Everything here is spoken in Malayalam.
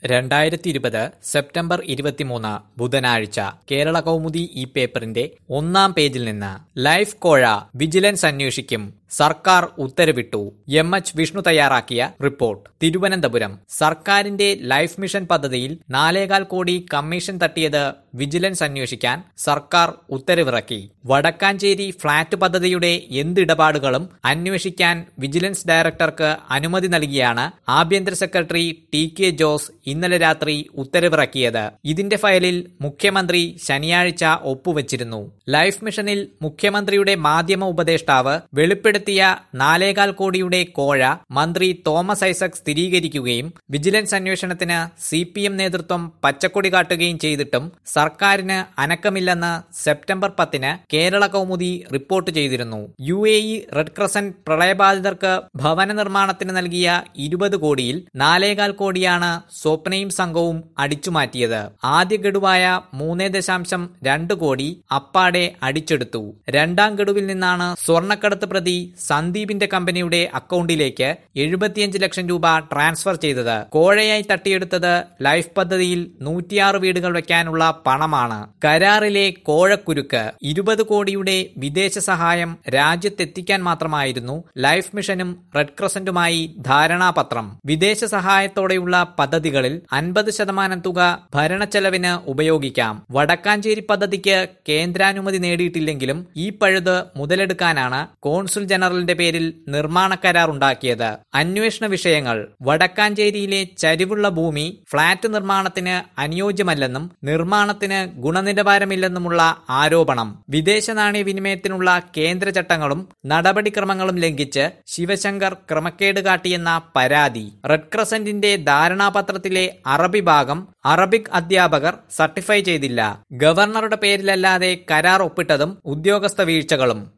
രണ്ടായിരത്തി ഇരുപത് സെപ്റ്റംബർ ഇരുപത്തിമൂന്ന് ബുധനാഴ്ച കേരള കൗമുദി ഈ പേപ്പറിന്റെ ഒന്നാം പേജിൽ നിന്ന് ലൈഫ് കോഴ വിജിലൻസ് അന്വേഷിക്കും സർക്കാർ ഉത്തരവിട്ടു എം എച്ച് വിഷ്ണു തയ്യാറാക്കിയ റിപ്പോർട്ട് തിരുവനന്തപുരം സർക്കാരിന്റെ ലൈഫ് മിഷൻ പദ്ധതിയിൽ നാലേകാൽ കോടി കമ്മീഷൻ തട്ടിയത് വിജിലൻസ് അന്വേഷിക്കാൻ സർക്കാർ ഉത്തരവിറക്കി വടക്കാഞ്ചേരി ഫ്ളാറ്റ് പദ്ധതിയുടെ എന്തിടപാടുകളും അന്വേഷിക്കാൻ വിജിലൻസ് ഡയറക്ടർക്ക് അനുമതി നൽകിയാണ് ആഭ്യന്തര സെക്രട്ടറി ടി കെ ജോസ് ഇന്നലെ രാത്രി ഉത്തരവിറക്കിയത് ഇതിന്റെ ഫയലിൽ മുഖ്യമന്ത്രി ശനിയാഴ്ച ഒപ്പുവച്ചിരുന്നു ലൈഫ് മിഷനിൽ മുഖ്യമന്ത്രിയുടെ മാധ്യമ ഉപദേഷ്ടാവ് വെളിപ്പെടുത്തിയ നാലേകാൽ കോടിയുടെ കോഴ മന്ത്രി തോമസ് ഐസക് സ്ഥിരീകരിക്കുകയും വിജിലൻസ് അന്വേഷണത്തിന് സി പി എം നേതൃത്വം പച്ചക്കൊടി കാട്ടുകയും ചെയ്തിട്ടും സർക്കാരിന് അനക്കമില്ലെന്ന് സെപ്റ്റംബർ പത്തിന് കേരള കൗമുദി റിപ്പോർട്ട് ചെയ്തിരുന്നു U A E red crescent പ്രളയബാധിതർക്ക് ഭവന നിർമ്മാണത്തിന് നൽകിയ ഇരുപത് കോടിയിൽ നാലേകാൽ കോടിയാണ് സ്വപ്നയും സംഘവും അടിച്ചുമാറ്റിയത് ആദ്യ ഗഡുവായ മൂന്ന് ദശാംശം രണ്ട് കോടി അപ്പാടെ അടിച്ചെടുത്തു രണ്ടാം ഗഡുവിൽ നിന്നാണ് സ്വർണ്ണക്കടത്ത് പ്രതി സന്ദീപിന്റെ കമ്പനിയുടെ അക്കൗണ്ടിലേക്ക് എഴുപത്തിയഞ്ച് ലക്ഷം രൂപ ട്രാൻസ്ഫർ ചെയ്തത് കോഴയായി തട്ടിയെടുത്തത് ലൈഫ് പദ്ധതിയിൽ നൂറ്റിയാറ് വീടുകൾ വെക്കാനുള്ള പണമാണ് കരാറിലെ കോഴക്കുരുക്ക് ഇരുപത് കോടിയുടെ വിദേശ സഹായം രാജ്യത്തെത്തിക്കാൻ മാത്രമായിരുന്നു ലൈഫ് മിഷനും റെഡ് ക്രസന്റുമായി ധാരണാപത്രം വിദേശ സഹായത്തോടെയുള്ള പദ്ധതികളിൽ അൻപത് ശതമാനം തുക ഭരണച്ചെലവിന് ഉപയോഗിക്കാം വടക്കാഞ്ചേരി പദ്ധതിക്ക് കേന്ദ്രാനുമതി നേടിയിട്ടില്ലെങ്കിലും ഈ പഴുത് മുതലെടുക്കാനാണ് കോൺസുൽ ജനറലിന്റെ പേരിൽ നിർമ്മാണ കരാർ ഉണ്ടാക്കിയത് അന്വേഷണ വിഷയങ്ങൾ വടക്കാഞ്ചേരിയിലെ ചരിവുള്ള ഭൂമി ഫ്ളാറ്റ് നിർമ്മാണത്തിന് അനുയോജ്യമല്ലെന്നും നിർമ്മാണത്തിന് ഗുണനിലവാരമില്ലെന്നുമുള്ള ആരോപണം വിദേശ നാണയ വിനിമയത്തിനുള്ള കേന്ദ്ര ചട്ടങ്ങളും നടപടിക്രമങ്ങളും ലംഘിച്ച് ശിവശങ്കർ ക്രമക്കേട് കാട്ടിയെന്ന പരാതി റെഡ് ക്രസന്റിന്റെ ധാരണാപത്രത്തിലെ അറബി ഭാഗം അറബിക് അധ്യാപകർ സർട്ടിഫൈ ചെയ്തില്ല ഗവർണറുടെ പേരിലല്ലാതെ കരാർ ഒപ്പിട്ടതും ഉദ്യോഗസ്ഥ വീഴ്ചകളും